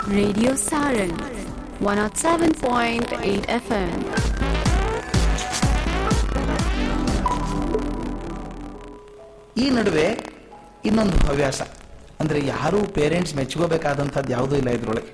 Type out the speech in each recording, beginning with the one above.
Radio Saran 107.8 FM. ಈ ನಡುವೆ ಇನ್ನೊಂದು ಹವ್ಯಾಸ ಅಂದರೆ ಯಾರೂ ಪೇರೆಂಟ್ಸ್ ಮೆಚ್ಕೋಬೇಕಾದಂಥದ್ದು ಯಾವುದೂ ಇಲ್ಲ ಇದ್ರೊಳಗೆ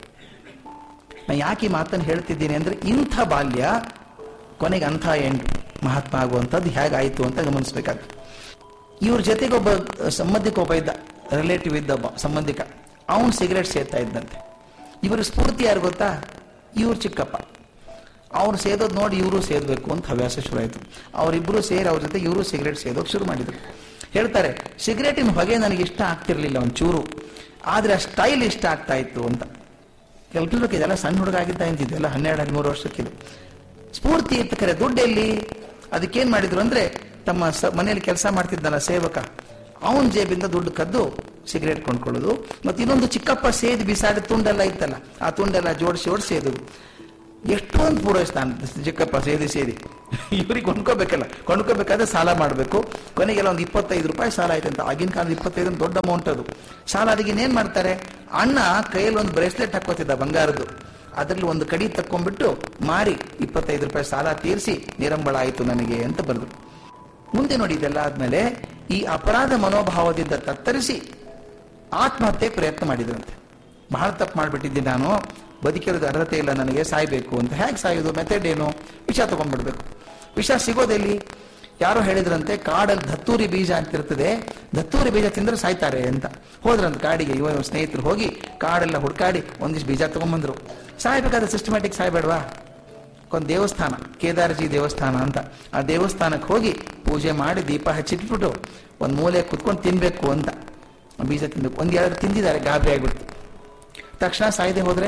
ನಾನು ಯಾಕೆ ಈ ಮಾತನ್ನು ಹೇಳ್ತಿದ್ದೀನಿ ಅಂದರೆ ಇಂಥ ಬಾಲ್ಯ ಕೊನೆಗೆ ಅಂಥ ಎಂಟು ಮಹಾತ್ಮ ಆಗುವಂಥದ್ದು ಹೇಗಾಯಿತು ಅಂತ ಗಮನಿಸ್ಬೇಕಾಗ್ತದೆ ಇವ್ರ ಜೊತೆಗೆ ಒಬ್ಬ ಸಂಬಂಧಿಕ ಒಬ್ಬ ಇದ್ದ ರಿಲೇಟಿವ್ ಇದ್ದ ಒಬ್ಬ ಸಂಬಂಧಿಕ ಅವನು ಸಿಗರೇಟ್ ಸೇರ್ತಾ ಇದ್ದಂತೆ ಇವರು ಸ್ಫೂರ್ತಿ ಯಾರು ಗೊತ್ತಾ ಇವ್ರು ಚಿಕ್ಕಪ್ಪ ಅವ್ರು ಸೇದೋದು ನೋಡಿ ಇವರು ಸೇದಬೇಕು ಅಂತ ಹವ್ಯಾಸ ಶುರು ಆಯಿತು ಅವರಿಬ್ಬರು ಸೇರಿ ಅವ್ರ ಜೊತೆ ಇವರು ಸಿಗರೇಟ್ ಸೇದೋಕೆ ಶುರು ಮಾಡಿದರು ಹೇಳ್ತಾರೆ ಸಿಗರೇಟಿನ ಹೊಗೆ ನನಗೆ ಇಷ್ಟ ಆಗ್ತಿರ್ಲಿಲ್ಲ ಒಂಚೂರು ಆದರೆ ಆ ಸ್ಟೈಲ್ ಇಷ್ಟ ಆಗ್ತಾ ಇತ್ತು ಅಂತ ಎಲ್ರಿಗೂ ಇದೆಲ್ಲ ಸಣ್ಣ ಹುಡುಗ ಆಗಿದ್ದ ಅಂತಿದ್ದೆಲ್ಲ ಹನ್ನೆರಡು ಹದಿಮೂರು ವರ್ಷಕ್ಕಿದೆ ಸ್ಫೂರ್ತಿ ಇತ್ತು ಕರೆ ದುಡ್ಡು ಎಲ್ಲಿ ಅದಕ್ಕೇನ್ ಮಾಡಿದ್ರು ಅಂದ್ರೆ ತಮ್ಮ ಸ ಮನೆಯಲ್ಲಿ ಕೆಲಸ ಮಾಡ್ತಿದ್ದಲ್ಲ ಸೇವಕ ಅವನ ಜೇಬಿಂದ ದುಡ್ಡು ಕದ್ದು ಸಿಗರೇಟ್ ಕೊಂಡ್ಕೊಳ್ಳೋದು ಮತ್ತೆ ಇನ್ನೊಂದು ಚಿಕ್ಕಪ್ಪ ಸೇದಿ ಬಿಸಾಡಿ ತುಂಡೆಲ್ಲ ಇತ್ತಲ್ಲ ಆ ತುಂಡೆಲ್ಲ ಜೋಡಿಸಿ ಜೋಡಿಸಿ ಸೇದು ಎಷ್ಟೊಂದು ಪೂರೈಸ್ತಾನೆ ಚಿಕ್ಕಪ್ಪ ಸೇದಿ ಸೇದಿ ಇವ್ರಿಗೆ ಕೊಂಡ್ಕೋಬೇಕಲ್ಲ ಕೊಂಡ್ಕೋಬೇಕಾದ್ರೆ ಸಾಲ ಮಾಡಬೇಕು ಕೊನೆಗೆಲ್ಲ ಒಂದು ಇಪ್ಪತ್ತೈದು ರೂಪಾಯಿ ಸಾಲ ಆಯ್ತಂತ ಆಗಿನ ಕಾಲದ ಇಪ್ಪತ್ತೈದು ಅಂದ್ರೆ ದೊಡ್ಡ ಅಮೌಂಟ್ ಅದು ಸಾಲ ಅದಕ್ಕೆ ಏನ್ ಮಾಡ್ತಾರೆ ಅಣ್ಣ ಕೈಯಲ್ಲಿ ಒಂದು ಬ್ರೇಸ್ಲೆಟ್ ಹಾಕೋತಿದ್ದ ಬಂಗಾರದ್ದು ಅದರಲ್ಲಿ ಒಂದು ಕಡಿ ತಕ್ಕೊಂಡ್ಬಿಟ್ಟು ಮಾರಿ ಇಪ್ಪತ್ತೈದು ರೂಪಾಯಿ ಸಾಲ ತೀರಿಸಿ ನಿರಂಬಳ ಆಯಿತು ನನಗೆ ಅಂತ ಬರೆದು ಮುಂದೆ ನೋಡಿ ಇದೆಲ್ಲ ಆದ್ಮೇಲೆ ಈ ಅಪರಾಧ ಮನೋಭಾವದಿಂದ ತತ್ತರಿಸಿ ಆತ್ಮಹತ್ಯೆಗೆ ಪ್ರಯತ್ನ ಮಾಡಿದ್ರಂತೆ ಬಹಳ ತಪ್ಪು ಮಾಡಿಬಿಟ್ಟಿದ್ದೀನಿ ನಾನು ಬದುಕಿರೋದು ಅರ್ಹತೆ ಇಲ್ಲ ನನಗೆ ಸಾಯ್ಬೇಕು ಅಂತ ಹೇಗೆ ಸಾಯೋದು ಮೆಥಡ್ ಏನು ವಿಷ ತಗೊಂಡ್ಬಿಡ್ಬೇಕು ವಿಷ ಸಿಗೋದೆಲ್ಲಿ ಯಾರೋ ಹೇಳಿದ್ರಂತೆ ಕಾಡಲ್ಲಿ ದತ್ತೂರಿ ಬೀಜ ಅಂತಿರ್ತದೆ ದತ್ತೂರಿ ಬೀಜ ತಿಂದ್ರೆ ಸಾಯ್ತಾರೆ ಅಂತ ಹೋದ್ರಂತ ಕಾಡಿಗೆ ಇವ ಇವ್ರ ಸ್ನೇಹಿತರು ಹೋಗಿ ಕಾಡೆಲ್ಲ ಹುಡ್ಕಾಡಿ ಒಂದಿಷ್ಟು ಬೀಜ ತಗೊಂಡ್ಬಂದ್ರು ಸಾಯ್ಬೇಕಾದ್ರೆ ಸಿಸ್ಟಮ್ಯಾಟಿಕ್ ಸಾಯ್ಬೇಡ್ವಾ ಒಂದು ದೇವಸ್ಥಾನ ಕೇದಾರಜಿ ದೇವಸ್ಥಾನ ಅಂತ ಆ ದೇವಸ್ಥಾನಕ್ಕೆ ಹೋಗಿ ಪೂಜೆ ಮಾಡಿ ದೀಪ ಹಚ್ಚಿಟ್ಬಿಟ್ಟು ಒಂದು ಮೂಲೆ ಕುತ್ಕೊಂಡು ತಿನ್ಬೇಕು ಅಂತ ಬೀಜ ತಿನ್ಬೇಕು ಒಂದ್ ಎರಡು ತಿಂದಿದ್ದಾರೆ ಗಾಬರಿ ಆಗ್ಬಿಡ್ತು ತಕ್ಷಣ ಸಾಯದೆ ಹೋದ್ರೆ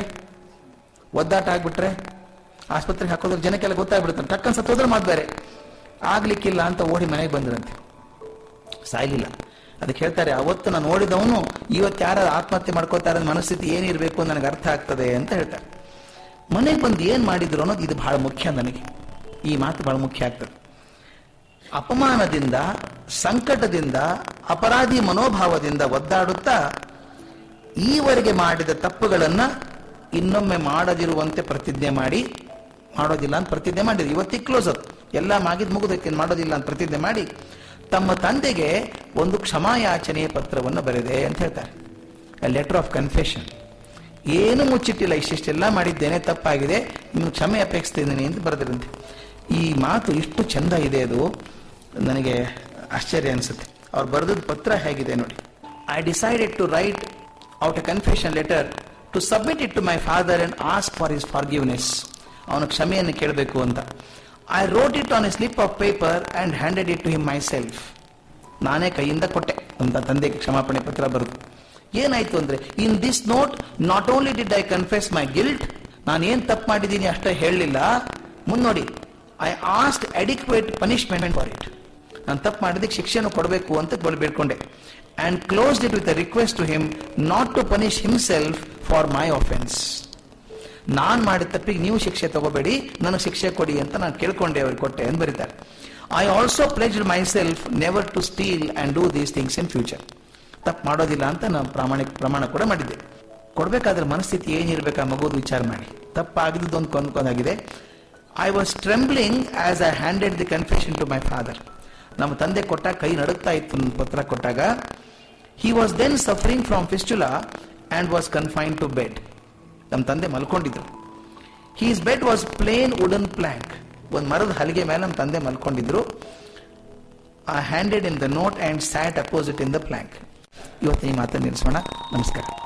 ಒದ್ದಾಟ ಆಗ್ಬಿಟ್ರೆ ಆಸ್ಪತ್ರೆಗೆ ಹಾಕೋದ್ರೆ ಜನಕ್ಕೆಲ್ಲ ಗೊತ್ತಾಗ್ಬಿಡುತ್ತೆ ಟಕ್ಕನ್ ಸತ್ತೋದ್ರೆ ಮಾತು ಬೇರೆ ಆಗ್ಲಿಕ್ಕಿಲ್ಲ ಅಂತ ಓಡಿ ಮನೆಗೆ ಬಂದ್ರಂತೆ ಸಾಯ್ಲಿಲ್ಲ ಅದಕ್ಕೆ ಹೇಳ್ತಾರೆ ಅವತ್ತು ನಾನು ನೋಡಿದವನು ಇವತ್ತು ಯಾರು ಆತ್ಮಹತ್ಯೆ ಮಾಡ್ಕೋತಾರೆ ಮನಸ್ಥಿತಿ ಏನಿರಬೇಕು ಅಂತ ನನಗೆ ಅರ್ಥ ಆಗ್ತದೆ ಅಂತ ಹೇಳ್ತಾರೆ ಮನೆಗೆ ಬಂದು ಏನ್ ಮಾಡಿದ್ರು ಅನ್ನೋದು ಇದು ಬಹಳ ಮುಖ್ಯ ನನಗೆ ಈ ಮಾತು ಬಹಳ ಮುಖ್ಯ ಆಗ್ತದೆ ಅಪಮಾನದಿಂದ ಸಂಕಟದಿಂದ ಅಪರಾಧಿ ಮನೋಭಾವದಿಂದ ಒದ್ದಾಡುತ್ತಾ ಈವರೆಗೆ ಮಾಡಿದ ತಪ್ಪುಗಳನ್ನ ಇನ್ನೊಮ್ಮೆ ಮಾಡದಿರುವಂತೆ ಪ್ರತಿಜ್ಞೆ ಮಾಡಿ ಮಾಡೋದಿಲ್ಲ ಅಂತ ಪ್ರತಿಜ್ಞೆ ಮಾಡಿದ್ರು ಇವತ್ತಿಗೆ ಕ್ಲೋಸ್ ಅದು ಎಲ್ಲ ಮಾಗಿದ್ ಮುಗಿದಕ್ಕೆ ಮಾಡೋದಿಲ್ಲ ಅಂತ ಪ್ರತಿಜ್ಞೆ ಮಾಡಿ ತಮ್ಮ ತಂದೆಗೆ ಒಂದು ಕ್ಷಮಾಯಾಚನೆಯ ಪತ್ರವನ್ನು ಬರೆದೆ ಅಂತ ಹೇಳ್ತಾರೆ ಲೆಟರ್ ಆಫ್ ಕನ್ಫೆಷನ್ ಏನು ಮುಚ್ಚಿಟ್ಟಿಲ್ಲ ಇಷ್ಟಿಷ್ಟೆಲ್ಲ ಮಾಡಿದ್ದೇನೆ ತಪ್ಪಾಗಿದೆ ನಿಮ್ಗೆ ಕ್ಷಮೆ ಅಪೇಕ್ಷಿಸ್ತಿದ್ದೀನಿ ಅಂತ ಬರೆದ್ರಂತೆ ಈ ಮಾತು ಇಷ್ಟು ಚಂದ ಇದೆ ಅದು ನನಗೆ ಆಶ್ಚರ್ಯ ಅನ್ಸುತ್ತೆ ಅವ್ರು ಬರೆದದ ಪತ್ರ ಹೇಗಿದೆ ನೋಡಿ I decided to write out a confession letter to submit it to my father and ask for his forgiveness ಅವನ ಕ್ಷಮೆಯನ್ನು ಕೇಳಬೇಕು ಅಂತ I wrote it on a slip of paper and handed it to him myself ನಾನೇ ಕೈಯಿಂದ ಕೊಟ್ಟೆ ಅಂತ ತಂದೆಗೆ ಕ್ಷಮಾಪಣೆ ಪತ್ರ ಬರೆದು ಏನಾಯ್ತು ಅಂದ್ರೆ in this note not only did I confess my guilt ನಾನು ಏನ್ ತಪ್ಪು ಮಾಡಿದ್ದೀನಿ ಅಷ್ಟೇ ಹೇಳಲಿಲ್ಲ ಮುನ್ನೋಡಿ I asked adequate punishment for it ನಾನು ತಪ್ಪು ಮಾಡಿದಕ್ಕೆ ಶಿಕ್ಷೆಯನ್ನು ಕೊಡಬೇಕು ಅಂತ ಬೇಡ್ಕೊಂಡೆ and close it with request to him not to punish himself for my offence ನಾನ್ ಮಾಡಿದ ತಪ್ಪಿಗೆ ನೀವು ಶಿಕ್ಷೆ ತಗೋಬೇಡಿ ನನಗೆ ಶಿಕ್ಷೆ ಕೊಡಿ ಅಂತ ನಾನು ಕೇಳ್ಕೊಂಡೆ ಅವ್ರಿಗೆ ಕೊಟ್ಟೆ ಅಂತ ಬರೀತಾರೆ I also pledge myself never to steal and do these things in future ತಪ್ಪು ಮಾಡೋದಿಲ್ಲ ಅಂತ ನಾನು ಪ್ರಾಮಾಣಿಕ ಪ್ರಮಾಣ ಕೂಡ ಮಾಡಿದ್ದೆ ಕೊಡ್ಬೇಕಾದ್ರೆ ಮನಸ್ಥಿತಿ ಏನಿರ್ಬೇಕು ಆ ಮಗುದು ವಿಚಾರ ಮಾಡಿ ತಪ್ಪಾಗಿದ್ದು ಒಂದು ಕೊಂದ್ಕೊಂಡಾಗಿದೆ I was trembling as I handed the confession to my father ನಮ್ಮ ತಂದೆ ಕೊಟ್ಟಾಗ ಕೈ ನಡುತ್ತಾ ಇತ್ತು ನನ್ನ ಪತ್ರ ಕೊಟ್ಟಾಗ he was then suffering from fistula and was confine to bed ನಮ್ಮ ತಂದೆ ಮಲ್ಕೊಂಡಿದ್ರು his bed was plain wooden plank ಒಂದು ಮರದ ಹಲಿಗೆ ಮೇಲೆ ನಮ್ಮ ತಂದೆ ಮಲ್ಕೊಂಡಿದ್ರು I handed in the note and sat opposite in the plank ಇವತ್ತು ಈ ಮಾತನ್ನು ನಿಲ್ಲಿಸೋಣ ನಮಸ್ಕಾರ